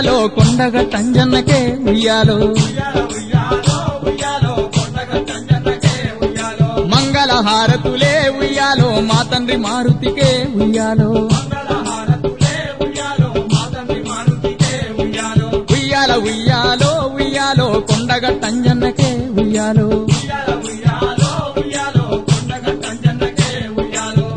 ఉయ్యాలో కొండగ టంజన్నకే ఉయ్యాలో ఉయ్యాలో ఉయ్యాలో ఉయ్యాలో కొండగట్ట అంజన్నకే ఉయ్యాలో మంగళ హారతులే ఉయ్యాలో మా తండ్రి మారుతికే ఉయ్యాలో మంగళహారతులే ఉయ్యాలో మా తండ్రి మారుతికే ఉయ్యాలో ఉయ్యాల ఉయ్యాలో ఉయ్యాలో కొండగ టంజన్నకే ఉయ్యాలో ఉయ్యాలో ఉయ్యాలో ఉయ్యాలో కొండగట్ట అంజన్నకే ఉయ్యాలో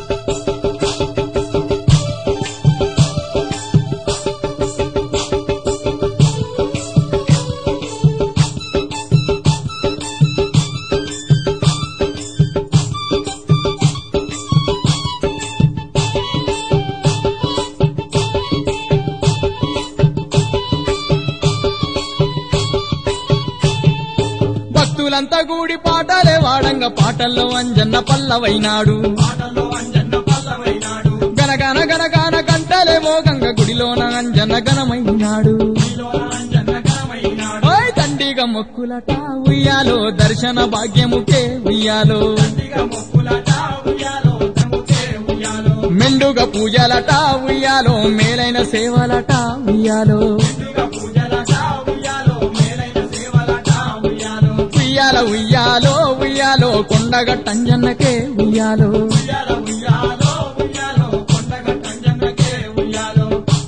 భక్తులంతా కూడి పాటలే వాడంగ పాటల్లో అంజన్న పల్లవైనాడు పాటలో అంజన్న పల్లవైనాడు గనగన గనగాన గంటలే మోగంగ గుడిలోన అంజన్న గణమైనాడు నీలోన అంజన్న ఘనమైనాడు ఓయ్ తండిగ మొక్కులట ఉయ్యాలో దర్శన భాగ్యముకే ఉయ్యాలో దండిగా మొక్కులట ఉయ్యాలో తమ్ముకే ఉయ్యాలో మెండుగ పూజలట ఉయ్యాలో మేలైన సేవలట ఉయ్యాలో దండిగా పూజలట ఉయ్యాలో మేలైన సేవలట ఉయ్యాలో ఉయ్యాల ఉయ్యాలో ఉయ్యాలో కొండగ టంజన్నకే ఉయ్యాలో ఉయ్యాలో ఉయ్యాలో ఉయ్యాలో కొండగట్ట అంజన్నకే ఉయ్యాలో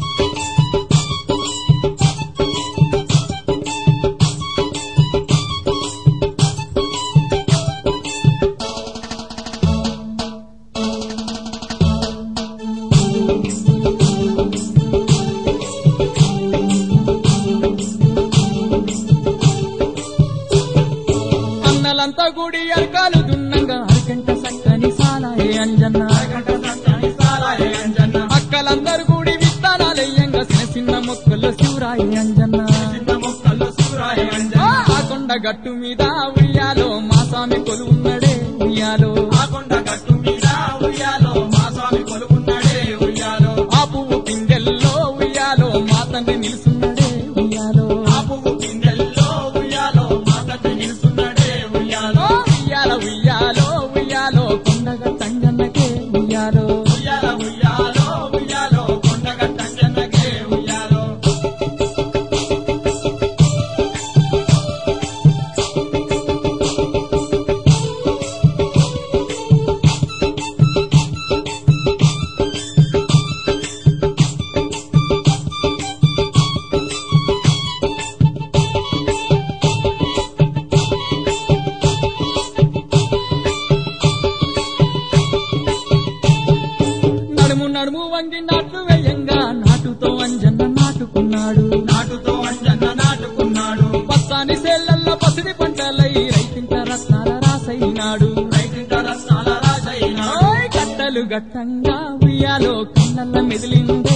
అన్నలంతా గుడి అరకాలు దున్నంగా అరకంట సక్కని సాలాయే అంజన్న అరగంట సత్తని సాలాయే అంజన్న అక్కలందరూ గుడి విత్తనాలయ్యంగా చిన్న చిన్న మొక్కలు శివరాయి అంజన్న చిన్న మొక్కల్లో సూరాయే ఆ అంజన్న ఆ కొండ గట్టు మీద ఉయ్యాలో మా స్వామి కొలువున్నడే ఉయ్యాలో ఆ కొండ గట్టు మీద ఉయ్యాలో మా స్వామి కొలుకున్నాడే ఉయ్యాలో ఆ పువ్వు పిందెల్లో ఉయ్యాలో మా తండ్రి నిలుసున్నడే ఉయ్యాలో ఆ పువ్వు పిందెల్లో ఉయ్యాలో మా తండ్రి నిలుస్తున్నాడే ఉయ్యాలో ఓ ఉయ్యాల ఉయ్యాలో ఉయ్యాలో కొండగ తంజన్నకే ఉయ్యాలో ఉయ్యాలో ఉయ్యాలో ఉయ్యాలో కొండగట్ట అంజన్నకే ఉయ్యాలో నడుము నడుము వంగి నాట్లు వేయంగా నాటుతో అంజన్న నాటుకున్నాడు నాటుతో అంజన్న నాటుకున్నాడు పచ్చాని సేళ్లల్లో పసిడి పంటలై రైతింట రత్నాల రాసైనాడు రైతింట రత్నాల రాజైనాడు ఓయ్ గట్టలు గట్టంగా ఉయ్యాలో కన్నల్ల మెదిలిందే